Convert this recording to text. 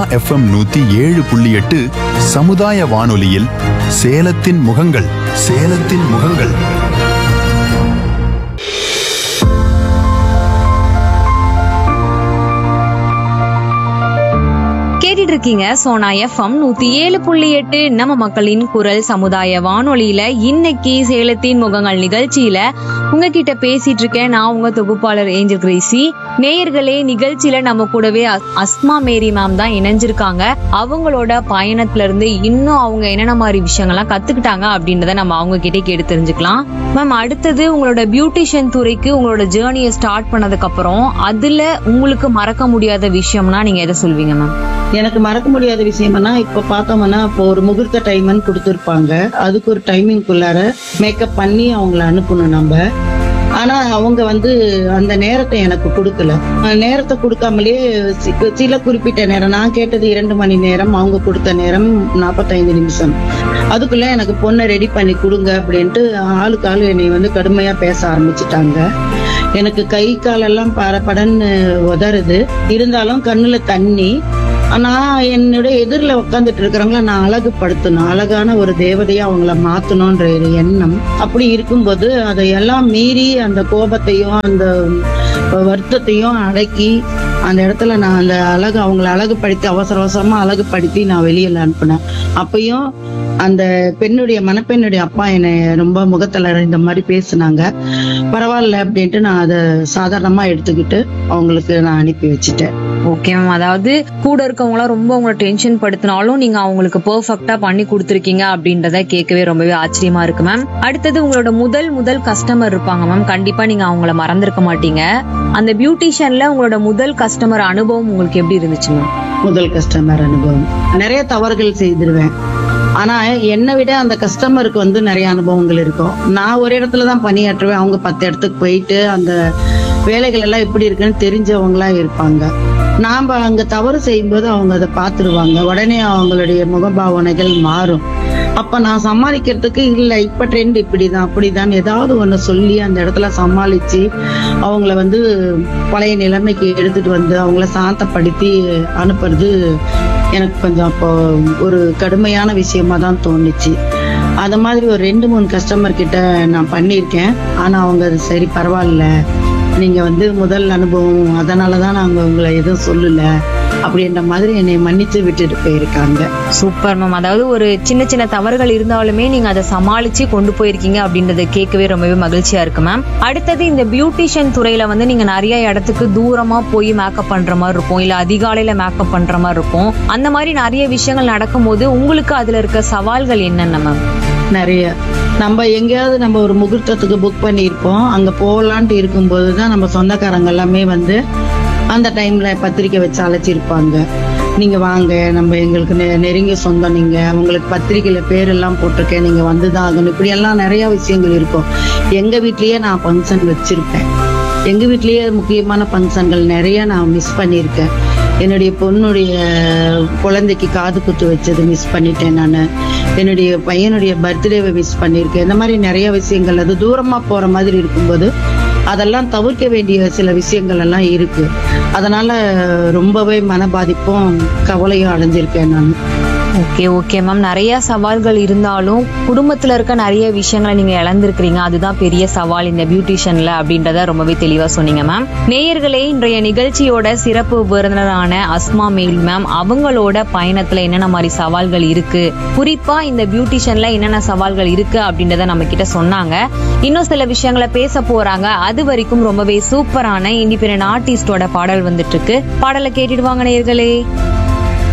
FM நூத்தி ஏழு புள்ளி எட்டு சமுதாய வானொலியில் சேலத்தின் முகங்கள் சேலத்தின் முகங்கள் கேட்டுட்டு இருக்கீங்க சோனா எஃப்எம் நூத்தி ஏழு புள்ளி எட்டு நம்ம மக்களின் குரல் சமுதாய வானொலியில இன்னைக்கு சேலத்தின் முகங்கள் நிகழ்ச்சியில உங்ககிட்ட பேசிட்டு இருக்கேன் நான் உங்க தொகுப்பாளர் ஏஞ்சல் கிரேசி நேயர்களே நிகழ்ச்சியில நம்ம கூடவே அஸ்- அஸ்மா மேரி மேம் தான் இணைஞ்சிருக்காங்க அவங்களோட பயணத்துல இருந்து இன்னும் அவங்க என்னென்ன மாதிரி விஷயங்கள்லாம் கத்துக்கிட்டாங்க அப்படின்றத நம்ம அவங்க கிட்டே கேட்டு தெரிஞ்சுக்கலாம் மேம் அடுத்தது உங்களோட பியூட்டிஷியன் துறைக்கு உங்களோட ஜேர்னியை ஸ்டார்ட் பண்ணதுக்கு அப்புறம் அதுல உங்களுக்கு மறக்க முடியாத விஷயம்னா நீங்க எதை சொல்வீங்க மேம் எனக்கு மறக்க முடியாத விஷயம்னா இப்ப பார்த்தோம்னா இப்போ ஒரு முகூர்த்த டைம்னு கொடுத்துருப்பாங்க அதுக்கு ஒரு டைமிங்குள்ளார மேக்கப் பண்ணி அவங்கள அனுப்பணும் நம்ம ஆனா அவங்க வந்து அந்த நேரத்தை எனக்கு கொடுக்கல அந்த நேரத்தை கொடுக்காமலே சி- சில குறிப்பிட்ட நேரம் நான் கேட்டது இரண்டு மணி நேரம் அவங்க கொடுத்த நேரம் நாற்பத்தைந்து நிமிஷம் அதுக்குள்ள எனக்கு பொண்ணை ரெடி பண்ணி கொடுங்க அப்படின்ட்டு ஆளுக்கு ஆளு என்னை வந்து கடுமையா பேச ஆரம்பிச்சிட்டாங்க எனக்கு கை காலெல்லாம் படன்னு உதறுது இருந்தாலும் கண்ணுல தண்ணி நான் என்னுடைய எதிரில் உட்காந்துட்டு இருக்கிறவங்கள நான் அழகுபடுத்தணும் அழகான ஒரு தேவதையா அவங்கள மாத்தணும்ன்ற ஒரு எண்ணம் அப்படி இருக்கும்போது அதையெல்லாம் மீறி அந்த கோபத்தையும் அந்த வருத்தத்தையும் அடக்கி அந்த இடத்துல நான் அந்த அழகு அவங்கள அழகுபடுத்தி அவசர அவசரமா அழகுபடுத்தி நான் வெளியில அனுப்புனேன் அப்பயும் அந்த பெண்ணுடைய மணப்பெண்ணுடைய அப்பா என்னை ரொம்ப முகத்துல இந்த மாதிரி பேசுனாங்க பரவாயில்ல அப்படின்ட்டு நான் அதை சாதாரணமா எடுத்துக்கிட்டு அவங்களுக்கு நான் அனுப்பி வச்சுட்டேன் ஓகே மேம் அதாவது கூட இருக்கவங்களாம் ரொம்ப உங்களை டென்ஷன் படுத்தினாலும் நீங்க அவங்களுக்கு பெர்ஃபெக்ட்டா பண்ணி கொடுத்துருக்கீங்க அப்படின்றத கேட்கவே ரொம்பவே ஆச்சரியமா இருக்கு மேம் அடுத்தது உங்களோட முதல் முதல் கஸ்டமர் இருப்பாங்க மேம் கண்டிப்பா நீங்க அவங்கள மறந்திருக்க மாட்டீங்க அந்த பியூட்டிஷியன்ல உங்களோட முதல் கஸ்டமர் அனுபவம் உங்களுக்கு எப்படி இருந்துச்சு மேம் முதல் கஸ்டமர் அனுபவம் நிறைய தவறுகள் செய்திருவேன் ஆனா என்னை விட அந்த கஸ்டமருக்கு வந்து நிறைய அனுபவங்கள் இருக்கும் நான் ஒரு இடத்துல தான் பணியாற்றுவேன் அவங்க பத்து இடத்துக்கு போயிட்டு அந்த வேலைகள் எல்லாம் எப்படி இருக்குன்னு தெரிஞ்சவங்களா இருப்பாங்க நாம அங்க தவறு செய்யும்போது அவங்க அதை பார்த்துருவாங்க உடனே அவங்களுடைய முகபாவனைகள் மாறும் அப்ப நான் சமாளிக்கிறதுக்கு இல்ல இப்ப ட்ரெண்ட் இப்படிதான் அப்படிதான் ஏதாவது ஒண்ணு சொல்லி அந்த இடத்துல சமாளிச்சு அவங்கள வந்து பழைய நிலைமைக்கு எடுத்துட்டு வந்து அவங்கள சாந்தப்படுத்தி அனுப்புறது எனக்கு கொஞ்சம் அப்போ ஒரு கடுமையான விஷயமா தான் தோணுச்சு அது மாதிரி ஒரு ரெண்டு மூணு கஸ்டமர் கிட்ட நான் பண்ணியிருக்கேன் ஆனா அவங்க அது சரி பரவாயில்ல நீங்க வந்து முதல் அனுபவம் அதனாலதான் நாங்க உங்களை எதுவும் சொல்லல அப்படின்ற மாதிரி என்னை மன்னிச்சு விட்டுட்டு போயிருக்காங்க சூப்பர் மேம் அதாவது ஒரு சின்ன சின்ன தவறுகள் இருந்தாலுமே நீங்க அதை சமாளிச்சு கொண்டு போயிருக்கீங்க அப்படின்றத கேட்கவே ரொம்பவே மகிழ்ச்சியா இருக்கு மேம் அடுத்தது இந்த பியூட்டிஷியன் துறையில வந்து நீங்க நிறைய இடத்துக்கு தூரமா போய் மேக்கப் பண்ற மாதிரி இருக்கும் இல்ல அதிகாலையில மேக்கப் பண்ற மாதிரி இருக்கும் அந்த மாதிரி நிறைய விஷயங்கள் நடக்கும்போது உங்களுக்கு அதுல இருக்க சவால்கள் என்னென்ன மேம் நிறைய நம்ம எங்கேயாவது நம்ம ஒரு முகூர்த்தத்துக்கு புக் பண்ணியிருப்போம் அங்க போகலான்ட்டு இருக்கும்போது தான் நம்ம சொந்தக்காரங்க எல்லாமே வந்து அந்த டைம்ல பத்திரிக்கை வச்சு அழைச்சிருப்பாங்க நீங்க வாங்க நம்ம எங்களுக்கு நெ- நெருங்கிய சொந்தம் நீங்க உங்களுக்கு பத்திரிக்கையில பேரெல்லாம் போட்டிருக்கேன் நீங்க வந்துதான் ஆகணும் இப்படி எல்லாம் நிறைய விஷயங்கள் இருக்கும் எங்க வீட்லயே நான் ஃபங்க்ஷன் வச்சிருப்பேன் எங்க வீட்லயே முக்கியமான ஃபங்க்ஷன்கள் நிறைய நான் மிஸ் பண்ணியிருக்கேன் என்னுடைய பொண்ணுடைய குழந்தைக்கு காது குத்து வச்சது மிஸ் பண்ணிட்டேன் நான் என்னுடைய பையனுடைய பர்த்டேவை மிஸ் பண்ணியிருக்கேன் இந்த மாதிரி நிறைய விஷயங்கள் அது தூரமா போற மாதிரி இருக்கும்போது அதெல்லாம் தவிர்க்க வேண்டிய சில விஷயங்கள் எல்லாம் இருக்கு அதனால ரொம்பவே மன பாதிப்பும் கவலையும் அடைஞ்சிருக்கேன் நான் ஓகே ஓகே மேம் நிறைய சவால்கள் இருந்தாலும் குடும்பத்துல இருக்க நிறைய விஷயங்களை நீங்க இழந்திருக்கிறீங்க அதுதான் பெரிய சவால் இந்த பியூட்டிஷியன்ல அப்படின்றத ரொம்பவே தெளிவா சொன்னீங்க மேம் நேயர்களே இன்றைய நிகழ்ச்சியோட சிறப்பு விருந்தினரான அஸ்மா மேல் மேம் அவங்களோட பயணத்துல என்னென்ன மாதிரி சவால்கள் இருக்கு குறிப்பா இந்த பியூட்டிஷியன்ல என்னென்ன சவால்கள் இருக்கு அப்படின்றத நம்ம கிட்ட சொன்னாங்க இன்னும் சில விஷயங்களை பேச போறாங்க அது வரைக்கும் ரொம்பவே சூப்பரான இண்டிபெண்டன்ட் ஆர்டிஸ்டோட பாடல் வந்துட்டு இருக்கு பாடலை கேட்டுடுவாங்க நேயர்களே